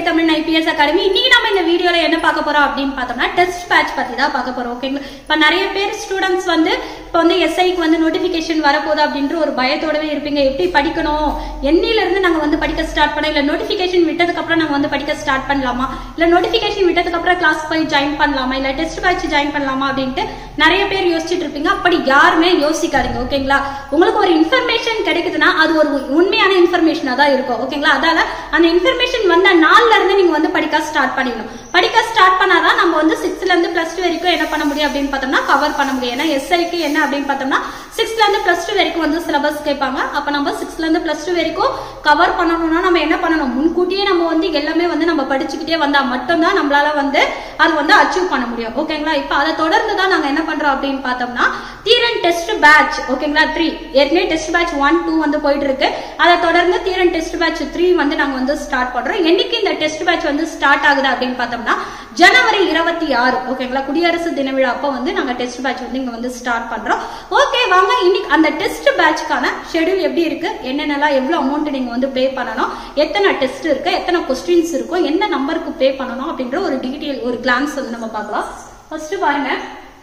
study Tamil IPS academy இன்னைக்கு நம்ம இந்த வீடியோல என்ன பார்க்க போறோம் அப்படின்னு பார்த்தோம்னா டெஸ்ட் பேட்ச் பத்தி தான் பார்க்க போறோம் ஓகேங்களா இப்ப நிறைய பேர் ஸ்டூடெண்ட்ஸ் வந்து இப்ப வந்து எஸ்ஐக்கு வந்து நோட்டிபிகேஷன் வரப்போகுது அப்படின்ற ஒரு பயத்தோடவே இருப்பீங்க எப்படி படிக்கணும் என்னையில இருந்து நாங்க வந்து படிக்க ஸ்டார்ட் பண்ண இல்ல நோட்டிபிகேஷன் விட்டதுக்கு அப்புறம் நாங்க வந்து படிக்க ஸ்டார்ட் பண்ணலாமா இல்ல நோட்டிபிகேஷன் விட்டதுக்கு அப்புறம் கிளாஸ் போய் ஜாயின் பண்ணலாமா இல்ல டெஸ்ட் பேட்ச் ஜாயின் பண்ணலாமா அப்படின்ட்டு நிறைய பேர் யோசிச்சுட்டு இருப்பீங்க அப்படி யாருமே யோசிக்காதீங்க ஓகேங்களா உங்களுக்கு ஒரு இன்ஃபர்மேஷன் கிடைக்குதுன்னா அது ஒரு உண்மையான இன்ஃபர்மேஷனா தான் இருக்கும் ஓகேங்களா அதால அந்த இன்ஃபர்மேஷன் வந்த நாள்ல இருந்து நீங்க வந்து படிக்க ஸ்டார்ட் பண்ணிடணும் படிக்க ஸ்டார்ட் பண்ணாதான் நம்ம வந்து சிக்ஸ்த்ல இருந்து பிளஸ் டூ வரைக்கும் என்ன பண்ண முடியும் அப்படின்னு பார்த்தோம்னா கவர் பண்ண முடியும் ஏன்னா எஸ்ஐக்கு என்ன அப்படின்னு பார்த்தோம்னா சிக்ஸ்த்ல இருந்து பிளஸ் டூ வரைக்கும் வந்து சிலபஸ் கேட்பாங்க அப்ப நம்ம சிக்ஸ்த்ல இருந்து பிளஸ் டூ வரைக்கும் கவர் பண்ணணும்னா நம்ம என்ன பண்ணணும் முன்கூட்டியே நம்ம வந்து எல்லாமே வந்து நம்ம படிச்சுக்கிட்டே வந்தா மட்டும்தான் நம்மளால வந்து அது வந்து அச்சீவ் பண்ண முடியும் ஓகேங்களா இப்ப அதை தொடர்ந்து தான் நாங்க என்ன பண்றோம் அப்படின்னு பார்த்தோம்னா தீரன் டெஸ்ட் பேட்ச் ஓகேங்களா த்ரீ ஏற்கனவே டெஸ்ட் பேட்ச் ஒன் டூ வந்து போயிட்டு இருக்கு அதை தொடர்ந்து தீரன் டெஸ்ட் பேட்ச் த்ரீ வந்து நாங்க வந்து ஸ்டார்ட் பண்றோம் என்னைக்கு இந்த டெஸ்ட் பேட்ச் வந்து ஸ்டார்ட் ஆகுது அப்படின்னு பார்த்தோம்னா ஜனவரி இருபத்தி ஆறு ஓகேங்களா குடியரசு தின விழா அப்போ வந்து நாங்க டெஸ்ட் பேட்ச் வந்து இங்க வந்து ஸ்டார்ட் பண்றோம் ஓகே வாங்க இன்னைக்கு அந்த டெஸ்ட் பேட்ச்க்கான ஷெட்யூல் எப்படி இருக்கு என்னென்னலாம் எவ்வளவு அமௌண்ட் நீங்க வந்து பே பண்ணணும் எத்தனை டெஸ்ட் இருக்கு எத்தனை கொஸ்டின்ஸ் இருக்கும் என்ன நம்பருக்கு பே பண்ணணும் அப்படின்ற ஒரு டீடைல் ஒரு கிளான்ஸ் வந்து நம்ம பார்க்கலாம் ஃபர்ஸ்ட் பாருங்க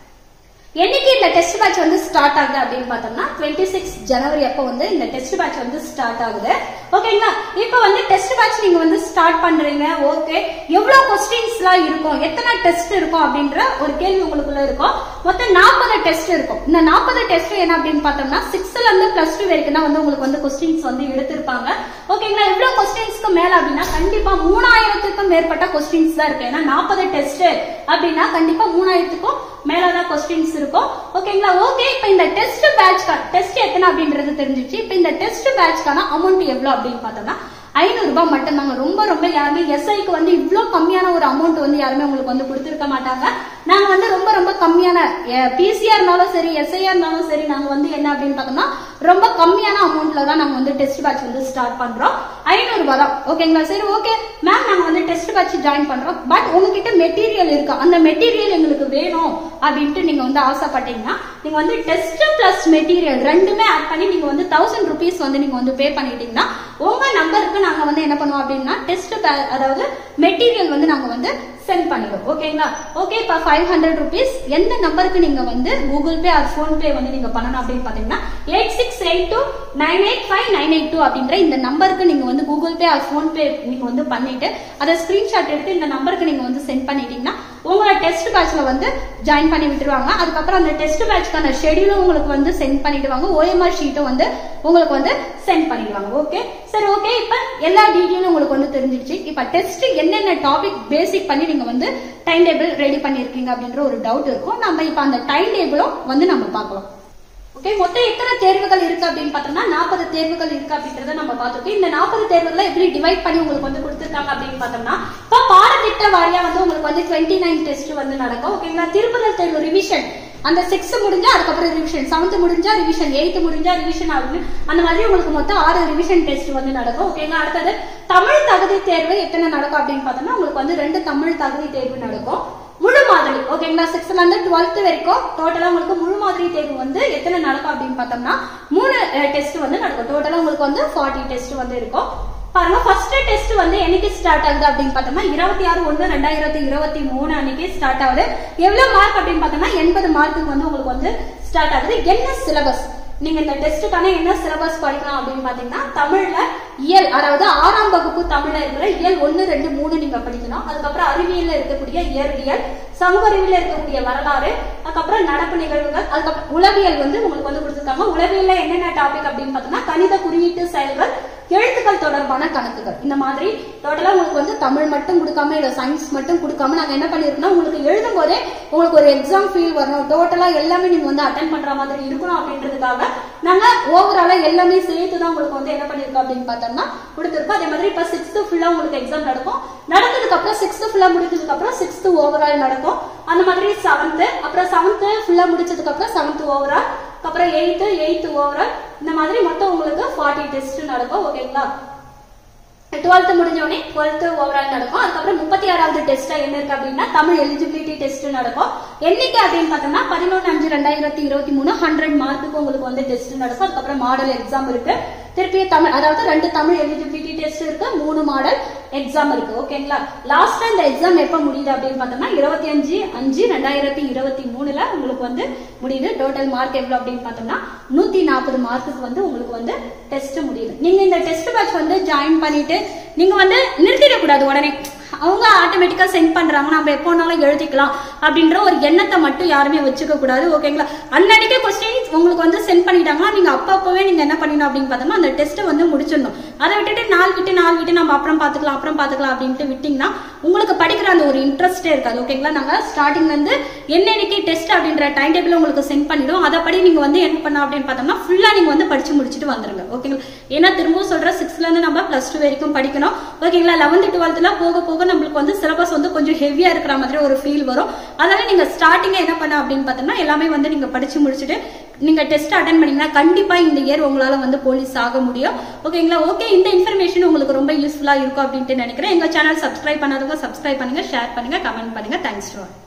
என்னைக்கு இந்த டெஸ்ட் பேட்ச் வந்து ஸ்டார்ட் ஆகுது அப்படின்னு பார்த்தோம்னா டுவெண்ட்டி சிக்ஸ் ஜனவரி அப்போ வந்து இந்த டெஸ்ட் பேட்ச் வந்து ஸ்டார்ட் ஆகுது ஓகேங்களா இப்போ வந்து டெஸ்ட் பேட்ச் நீங்க வந்து ஸ்டார்ட் பண்றீங்க ஓகே எவ்வளவு கொஸ்டின்ஸ்லாம் இருக்கும் எத்தனை டெஸ்ட் இருக்கும் அப்படின்ற ஒரு கேள்வி உங்களுக்குள்ள இருக்கும் மொத்தம் நாற்பது டெஸ்ட் இருக்கும் இந்த நாற்பது டெஸ்ட் என்ன அப்படின்னு பார்த்தோம்னா சிக்ஸ்த்ல இருந்து பிளஸ் டூ வரைக்கும் தான் வந்து உங்களுக்கு வந்து கொஸ்டின்ஸ் வந்து எடுத்திருப்பாங்க ஓகேங்களா எவ்வளவு கொஸ்டின்ஸ்க்கு மேல அப்படின்னா கண்டிப்பா மூணாயிரத்துக்கும் மேற்பட்ட கொஸ்டின்ஸ் தான் இருக்கு ஏன்னா நாற்பது டெஸ்ட் அப்படின்னா கண்டிப்பா மூணாயிரத்துக்கும் மேலதான் கொஸ்டின்ஸ் இருக்கும் ஓகேங்களா ஓகே இப்ப இந்த டெஸ்ட் பேட்ச் டெஸ்ட் எத்தனை அப்படின்றது தெரிஞ்சிச்சு இப்ப இந்த டெஸ்ட் பேட்ச்க்கான அமௌண்ட் எவ்வளவு அப்படின்னு பார்த்தோம்னா ஐநூறு ரூபாய் மட்டும்தாங்க ரொம்ப ரொம்ப யாருமே எஸ்ஐக்கு வந்து இவ்ளோ கம்மியான ஒரு அமௌண்ட் வந்து யாருமே உங்களுக்கு வந்து கொடுத்துருக்க மாட்டாங்க நாங்க வந்து ரொம்ப ரொம்ப கம்மியான பிசிஆர் இருந்தாலும் சரி எஸ்ஐஆர் இருந்தாலும் சரி நாங்க வந்து என்ன அப்படின்னு பார்த்தோம்னா ரொம்ப கம்மியான அமௌண்ட்ல தான் நாங்க வந்து டெஸ்ட் பேட்ச் வந்து ஸ்டார்ட் பண்றோம் ஐநூறு ரூபாய் தான் ஓகேங்களா சரி ஓகே மேம் நாங்க வந்து டெஸ்ட் பேட்ச் ஜாயின் பண்றோம் பட் உங்ககிட்ட மெட்டீரியல் இருக்கு அந்த மெட்டீரியல் எங்களுக்கு வேணும் அப்படின்ட்டு நீங்க வந்து ஆசைப்பட்டீங்கன்னா நீங்க வந்து டெஸ்ட் பிளஸ் மெட்டீரியல் ரெண்டுமே ஆட் பண்ணி நீங்க வந்து தௌசண்ட் ருபீஸ் வந்து நீங்க வந்து பே பண்ணிட்டீங்கன்னா உங்க நம்பருக்கு நாங்க வந்து என்ன பண்ணுவோம் அப்படின்னா டெஸ்ட் அதாவது மெட்டீரியல் வந்து நாங்க வந்து சென்ட் பண்ணிடுவோம் ஓகேங்களா ஓகே இப்ப ஃபைவ் ஹண்ட்ரட் ருபீஸ் எந்த நம்பருக்கு நீங்க வந்து Google Pay or PhonePe வந்து நீங்க பண்ணணும் அப்படின்னு பாத்தீங்கன்னா eight six eight two nine eight five nine eight two அப்படின்ற இந்த நம்பருக்கு நீங்க வந்து Google Pay or PhonePe நீங்க வந்து பண்ணிட்டு அதை ஸ்கிரீன்ஷாட் எடுத்து இந்த நம்பருக்கு நீங்க வந்து சென்ட் பண்ணிட்டீங்கன்னா உங்களோட டெஸ்ட் பேட்ச்ல வந்து ஜாயின் பண்ணி விட்டுருவாங்க அதுக்கப்புறம் அந்த டெஸ்ட் பேட்ச்க்கான ஷெடியூலும் உங்களுக்கு வந்து சென்ட் பண்ணிடுவாங்க ஓஎம்ஆர் ஷீட்டும் வந்து உங்களுக்கு வந்து சென்ட் பண்ணிடுவாங்க ஓகே சரி ஓகே இப்ப எல்லா டீட்டெயிலும் உங்களுக்கு வந்து தெரிஞ்சிருச்சு இப்ப டெஸ்ட் என்னென்ன டாபிக் பேசிக் பண்ணி நீங்க வந்து டைம் டேபிள் ரெடி பண்ணிருக்கீங்க அப்படின்ற ஒரு டவுட் இருக்கும் நம்ம இப்ப அந்த டைம் டேபிளும் வந்து நம்ம பார்க்கலாம் ஓகே மொத்தம் எத்தனை தேர்வுகள் இருக்கு அப்படின்னு பார்த்தோம்னா நாற்பது தேர்வுகள் இருக்கு அப்படின்றத நம்ம பார்த்துருக்கோம் இந்த நாற்பது தேர்வுகளை எப்படி டிவைட் பண்ணி உங்களுக்கு வந்து கொடுத்துருக்காங்க அப்படின்னு பார்த்தோம்னா இப்போ பாடத்திட்ட வாரியா வந்து உங்களுக்கு வந்து டுவெண்ட்டி நைன் டெஸ்ட் வந்து நடக்கும் ஓகேங்களா திருப்புதல் தேர்வு ரிவிஷன் அந்த சிக்ஸ் முடிஞ்சா அதுக்கப்புறம் ரிவிஷன் செவன்த் முடிஞ்சா ரிவிஷன் எயித் முடிஞ்சா ரிவிஷன் ஆகும் அந்த மாதிரி உங்களுக்கு மொத்தம் ஆறு ரிவிஷன் டெஸ்ட் வந்து நடக்கும் ஓகேங்களா அடுத்தது தமிழ் தகுதி தேர்வு எத்தனை நடக்கும் அப்படின்னு பார்த்தோம்னா உங்களுக்கு வந்து ரெண்டு தமிழ் தகுதி தேர்வு நடக்கும் முழு மாதிரி ஓகேங்களா சிக்ஸ்த்ல இருந்து டுவெல்த் வரைக்கும் டோட்டலா உங்களுக்கு முழு மாதிரி தேர்வு வந்து எத்தனை நடக்கும் அப்படின்னு பார்த்தோம்னா மூணு டெஸ்ட் வந்து நடக்கும் டோட்டலா உங்களுக்கு வந்து ஃபார்ட்டி டெஸ்ட் வந்து இருக்கும் பாருங்க ஃபர்ஸ்ட் டெஸ்ட் வந்து என்னைக்கு ஸ்டார்ட் ஆகுது அப்படின்னு பார்த்தோம்னா இருபத்தி ஆறு ஒன்று ரெண்டாயிரத்தி இருபத்தி மூணு அன்னைக்கு ஸ்டார்ட் ஆகுது எவ்வளவு மார்க் அப்படின்னு பார்த்தோம்னா எண்பது மார்க்குக்கு வந்து உங்களுக்கு வந்து ஸ்டார்ட் ஆகுது என்ன சிலபஸ் நீங்க இந்த டெஸ்ட்டுக்கான என்ன சிலபஸ் படிக்கலாம் அப்படின்னு பாத்தீங்கன்னா தமிழ்ல இயல் அதாவது ஆறாம் வகுப்பு தமிழ்ல இருக்கிற இயல் ஒன்னு ரெண்டு மூணு நீங்க படிக்கணும் அதுக்கப்புறம் அறிவியல்ல இருக்கக்கூடிய இயற்பியல் சமூக அறிவியல இருக்கக்கூடிய வரலாறு அதுக்கப்புறம் நடப்பு நிகழ்வுகள் அதுக்கப்புறம் உளவியல் வந்து உங்களுக்கு வந்து கொடுத்துருக்காங்க உளவியல்ல என்னென்ன டாபிக் அப்படின்னு பார்த்தோம்னா கணித குறியீட்டு செயல்கள் எழுத்துக்கள் தொடர்பான கணக்குகள் இந்த மாதிரி டோட்டலா உங்களுக்கு வந்து தமிழ் மட்டும் கொடுக்காம இல்ல சயின்ஸ் மட்டும் கொடுக்காம நாங்க என்ன பண்ணிருக்கோம்னா உங்களுக்கு எழுதும் போதே உங்களுக்கு ஒரு எக்ஸாம் ஃபீல் வரணும் டோட்டலா எல்லாமே நீங்க வந்து அட்டன் பண்ற மாதிரி இருக்கணும் அப்படின்றதுக்காக நாங்க ஓவராலா எல்லாமே சேர்த்து தான் உங்களுக்கு வந்து என்ன பண்ணிருக்கோம் அப்படின்னு பார்த்தோம்னா கொடுத்துருக்கோம் அதே மாதிரி இப்ப சிக்ஸ்த் ஃபுல்லா உங்களுக்கு எக்ஸாம் நடக்கும் நடந்ததுக்கு அப்புறம் சிக்ஸ்த் ஃபுல்லா முடிஞ்சதுக்கு அப்புறம் சிக்ஸ்த் ஓவரால் நடக்கும் அந்த மாதிரி செவன்த் அப்புறம் செவன்த் ஃபுல்லா முடிச்சதுக்கு அப்புறம் செவன்த் ஓவரால் அப்புறம் எயித்து எயித்து ஓவரால் இந்த மாதிரி மொத்தம் உங்களுக்கு ஃபார்ட்டி டெஸ்ட் நடக்கும் ஓகேங்களா டுவெல்த் முடிஞ்சோடனே டுவெல்த் ஓவரால் நடக்கும் அதுக்கப்புறம் முப்பத்தி ஆறாவது டெஸ்டா என்ன இருக்கு அப்படின்னா தமிழ் எலிஜிபிலிட்டி டெஸ்ட் நடக்கும் என்னைக்கு அப்படின்னு பார்த்தோம்னா பதினொன்று அஞ்சு ரெண்டாயிரத்தி இருபத்தி மூணு ஹண்ட்ரட் மார்க்குக்கு உங்களுக்கு வந்து டெஸ்ட் நடக்கும் அதுக்கப்புறம் மாடல் எக்ஸாம் இருக்கு திருப்பி தமிழ் அதாவது ரெண்டு தமிழ் எலிஜிபிலிட்டி டெஸ்ட் இருக்கு மூணு மாடல் எக்ஸாம் இருக்கு ஓகேங்களா லாஸ்டா இந்த எக்ஸாம் எப்ப முடியுது அப்படின்னு பார்த்தோம்னா இருபத்தி அஞ்சு அஞ்சு ரெண்டாயிரத்தி இருபத்தி மூணுல உங்களுக்கு வந்து முடியுது டோட்டல் மார்க் எவ்வளவு அப்படின்னு பார்த்தோம்னா நூத்தி நாற்பது மார்க்குக்கு வந்து உங்களுக்கு வந்து டெஸ்ட் முடியுது நீங்க இந்த டெஸ்ட் பேட்ச் வந்து ஜாயின் பண்ணிட்டு நீங்க வந்து நிறுத்திடக்கூடாது உடனே அவங்க ஆட்டோமேட்டிக்கா சென்ட் பண்றாங்க நம்ம எப்போனாலும் எழுதிக்கலாம் அப்படின்ற ஒரு எண்ணத்தை மட்டும் யாருமே வச்சுக்க கூடாது ஓகேங்களா அன்னன்னைக்கு கொஸ்டின் உங்களுக்கு வந்து சென்ட் பண்ணிட்டாங்கன்னா நீங்க அப்பப்பவே நீங்க என்ன பண்ணணும் அப்படின்னு பார்த்தோம்னா அந்த டெஸ்ட்டை வந்து முடிச்சிடணும் அதை விட்டுட்டு நாள் விட்டு நாள் விட்டு நம்ம அப்புறம் பார்த்துக்கலாம் அப்புறம் பார்த்துக்கலாம் அப்படின்ட்டு விட்டீங்கன்னா உங்களுக்கு படிக்கிற அந்த ஒரு இன்ட்ரெஸ்டே இருக்காது ஓகேங்களா நாங்க ஸ்டார்டிங்ல இருந்து என்னன்னைக்கு டெஸ்ட் அப்படின்ற டைம் டேபிள் உங்களுக்கு சென்ட் பண்ணிடுவோம் அதை படி நீங்க வந்து என்ன பண்ண அப்படின்னு பார்த்தோம்னா ஃபுல்லா நீங்க வந்து படிச்சு முடிச்சுட்டு வந்துருங்க ஓகேங்களா ஏன்னா திரும்பவும் சொல்ற சிக்ஸ்த்ல இருந்து நம்ம பிளஸ் டூ வரைக்கும் படிக்கணும் ஓகேங்களா லெவன்த் டுவெல்த்ல போக போக நம்மளுக்கு வந்து சிலபஸ் வந்து கொஞ்சம் ஹெவியா இருக்கிற மாதிரி ஒரு ஃபீல் வரும் அதனால நீங்க ஸ்டார்டிங்க என்ன பண்ண அப்படின்னு பார்த்தோம்னா எல்லாமே வந்து நீங்க படிச்சு முடிச்சுட்டு நீங்க டெஸ்ட் அட்டன் பண்ணீங்கன்னா கண்டிப்பா இந்த இயர் உங்களால வந்து போலீஸ் ஆக முடியும் ஓகேங்களா ஓகே இந்த இன்ஃபர்மேஷன் உங்களுக்கு ரொம்ப யூஸ்ஃபுல்லா இருக்கும் அப்படின்ட்டு நினைக்கிறேன் எங்க சேனல் சப்ஸ்கிரைப் பண்ணாதவங்க சப்ஸ்கிரைப் பண்ணுங்க ஷேர் பண்ணுங்க கமெண்ட் பண்ணுங்க தேங்க்ஸ் டு